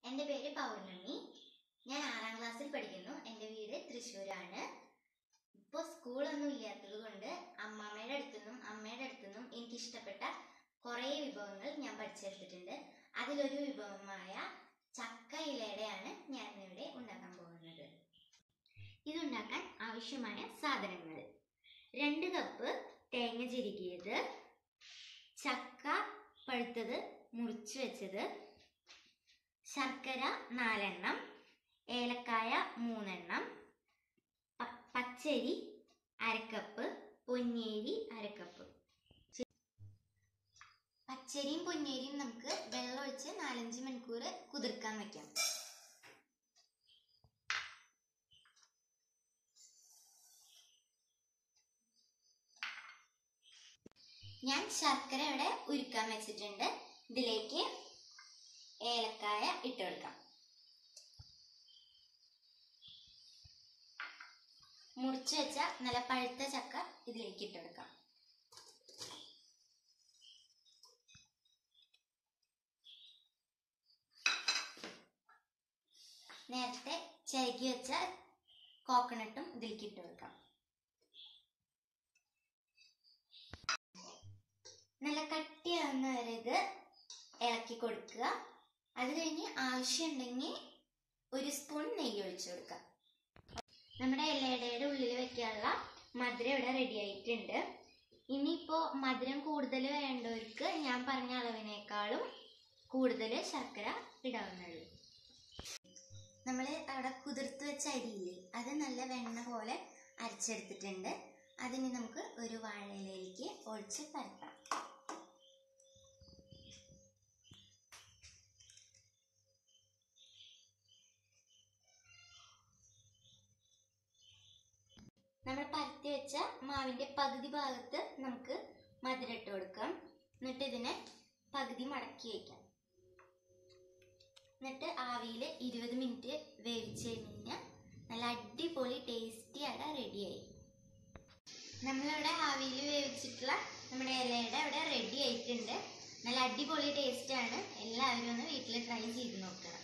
എൻ്റെ പേര് പൗർണമി ഞാൻ ആറാം ക്ലാസ്സിൽ പഠിക്കുന്നു എൻ്റെ വീട് തൃശ്ശൂരാണ് ഇപ്പോൾ സ്കൂളൊന്നും ഇല്ലാത്തത് കൊണ്ട് അമ്മാമ്മയുടെ അടുത്തുനിന്നും അമ്മയുടെ അടുത്തുനിന്നും എനിക്ക് ഇഷ്ടപ്പെട്ട കുറേ വിഭവങ്ങൾ ഞാൻ പഠിച്ചെടുത്തിട്ടുണ്ട് അതിലൊരു വിഭവമായ ചക്ക ഇലയുടെയാണ് ഞാൻ ഇവിടെ ഉണ്ടാക്കാൻ പോകുന്നത് ഇതുണ്ടാക്കാൻ ആവശ്യമായ സാധനങ്ങൾ രണ്ട് കപ്പ് തേങ്ങ ചിരുകിയത് ചക്ക പഴുത്തത് മുറിച്ച് വെച്ചത് ശർക്കര നാലെണ്ണം ഏലക്കായ മൂന്നെണ്ണം പ- പച്ചരി അരക്കപ്പ് പൊന്നേരി അരക്കപ്പ് പച്ചരിയും പൊന്നേരിയും നമുക്ക് വെള്ളം ഒഴിച്ച് നാലഞ്ച് മണിക്കൂർ കുതിർക്കാൻ വെക്കാം ഞാൻ ശർക്കര ഇവിടെ ഉരുക്കാൻ വെച്ചിട്ടുണ്ട് ഇതിലേക്ക് ഏലക്കായ ഇട്ട് കൊടുക്കാം മുറിച്ച് വെച്ച നല്ല പഴുത്ത ചക്ക ഇതിലേക്ക് ഇട്ട് കൊടുക്കാം നേരത്തെ ചിരകി വെച്ച കോക്കനട്ടും ഇതിലേക്ക് ഇട്ട് കൊടുക്കാം നല്ല കട്ടിയാവുന്ന വരെ ഇത് ഇളക്കി കൊടുക്കുക അത് കഴിഞ്ഞ് ആവശ്യമുണ്ടെങ്കിൽ ഒരു സ്പൂൺ നെയ്യ് ഒഴിച്ചു കൊടുക്കുക നമ്മുടെ ഇലയുടെ ഉള്ളിൽ വെക്കാനുള്ള മധുരം ഇവിടെ റെഡി ആയിട്ടുണ്ട് ഇനിയിപ്പോൾ മധുരം കൂടുതൽ വേണ്ടവർക്ക് ഞാൻ പറഞ്ഞ അളവിനേക്കാളും കൂടുതൽ ശർക്കര ഇടാവുന്നുള്ളൂ നമ്മൾ അവിടെ കുതിർത്ത് വെച്ച അരിയില്ലേ അത് നല്ല വെണ്ണ പോലെ അരച്ചെടുത്തിട്ടുണ്ട് അതിന് നമുക്ക് ഒരു വാഴയിലേക്ക് ഒഴിച്ച് പരത്താം നമ്മൾ പരത്തി വെച്ച മാവിന്റെ പകുതി ഭാഗത്ത് നമുക്ക് മധുരം ഇട്ട് കൊടുക്കാം എന്നിട്ട് ഇതിനെ പകുതി മടക്കി വയ്ക്കാം എന്നിട്ട് ആവിയിൽ ഇരുപത് മിനിറ്റ് വേവിച്ച് കഴിഞ്ഞാൽ നല്ല അടിപൊളി ടേസ്റ്റി അട റെഡിയായി നമ്മളിവിടെ ആവിയിൽ വേവിച്ചിട്ടുള്ള നമ്മുടെ ഇലയുടെ ഇവിടെ റെഡി ആയിട്ടുണ്ട് നല്ല അടിപൊളി ടേസ്റ്റ് ആണ് എല്ലാവരും ഒന്ന് വീട്ടിൽ ട്രൈ ചെയ്ത് നോക്കണം